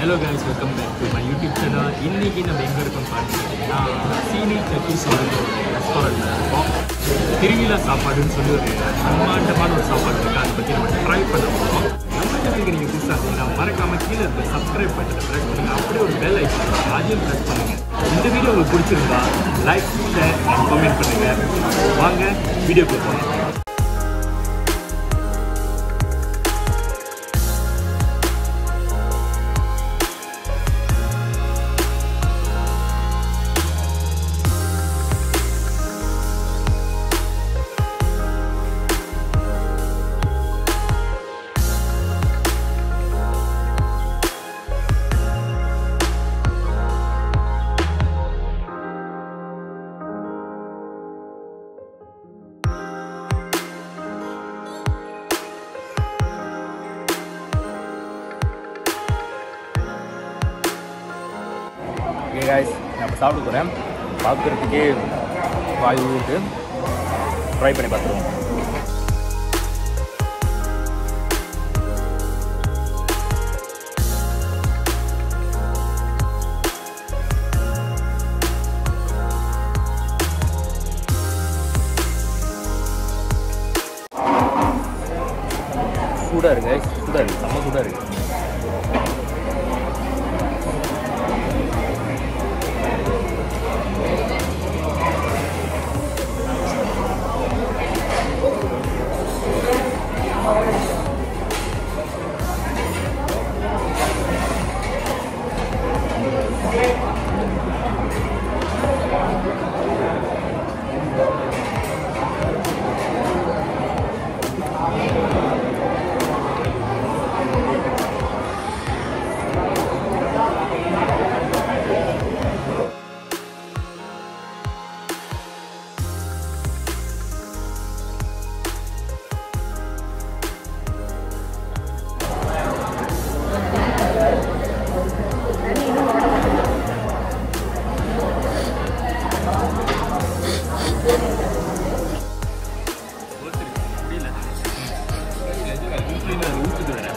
Hello guys welcome back to my YouTube channel இன்னைக்கு நம்ம எங்கே இருக்கோம்னு பார்த்தீங்கன்னா சீனி டக்கீஸ் ஒரு ரெஸ்டாரண்ட்டில் இருக்கோம் திருவிழா சாப்பாடுன்னு சொல்லி ஒரு பிரம்மாண்டமான ஒரு சாப்பாடு இருக்குது அதை பற்றி நம்ம ட்ரை பண்ண போகிறோம் நம்ம சேனலுக்கு நீங்கள் புதுசாக இருந்தீங்கன்னா மறக்காம கீழே இருக்க சப்ஸ்கிரைப் பட்டனை ப்ரெஸ் பண்ணுங்க அப்படியே ஒரு பெல் ஐக்கன் அதையும் ப்ரெஸ் பண்ணுங்க இந்த வீடியோ உங்களுக்கு பிடிச்சிருந்தா லைக் ஷேர் அண்ட் கமெண்ட் பண்ணுங்க வாங்க வீடியோக்கு போகலாம் ஓகே காய்ஸ் நான் இப்போ சாப்பிட போகிறேன் பார்க்குறதுக்கே வாய் ஊருக்கு ட்ரை பண்ணி பார்த்துருவோம் சூடாக இருக்கு guys. சூடாக இருக்குது செம்ம சூடாக இருக்குது முடியல ஊற்றுது வேற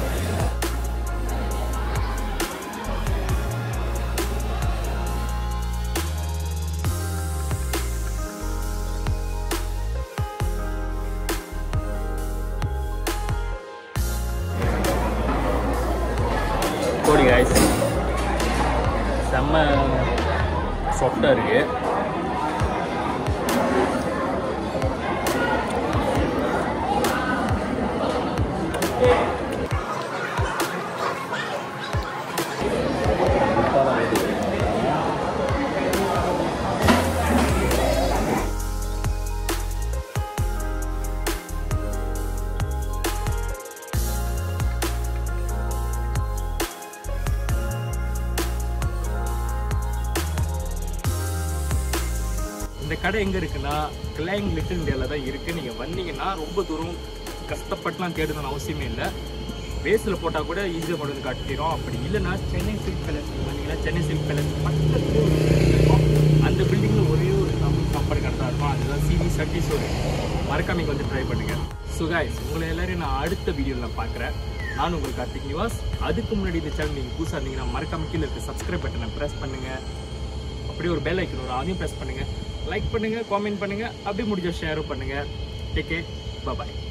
கோடி காய்ஸ் செம்ம சாஃப்டாக இருக்கு இந்த கடை எங்கே இருக்குன்னா கிளைங் லிட்டில் இந்தியாவில் தான் இருக்குது நீங்கள் வந்தீங்கன்னா ரொம்ப தூரம் கஷ்டப்பட்டுலாம் தேடணும்னு அவசியமே இல்லை பேஸில் போட்டால் கூட ஈஸியாக கொண்டு வந்து காட்டிடும் அப்படி இல்லைன்னா சென்னை சில்க் பேலஸ் வந்தீங்கன்னா சென்னை சில்க் பேலஸ் பக்கத்துல ஒரு building இருக்கும் அந்த பில்டிங்கில் ஒரே ஒரு தமிழ் சாப்பாடு கடை தான் இருக்கும் அதுதான் சிவி சட்டி சோறு மறக்காம இங்க வந்து ட்ரை பண்ணுங்கள் ஸோ guys உங்களை எல்லாரையும் நான் அடுத்த வீடியோவில் நான் பார்க்குறேன் நான் உங்கள் கார்த்திக் நிவாஸ் அதுக்கு முன்னாடி இந்த சேனல் நீங்கள் புதுசாக இருந்தீங்கன்னா மறக்காம கீழே இருக்க சப்ஸ்கிரைப் பட்டனை ப்ரெஸ் பண்ணுங்கள் அப்படியே ஒரு பெல் ஐக்கன் வரும் அதையும் ப்ரெஸ் பண்ணுங்க லைக் பண்ணுங்க காமெண்ட் பண்ணுங்க அப்படியே முடிஞ்ச ஷேரும் பண்ணுங்க டேக் கேர் பாய்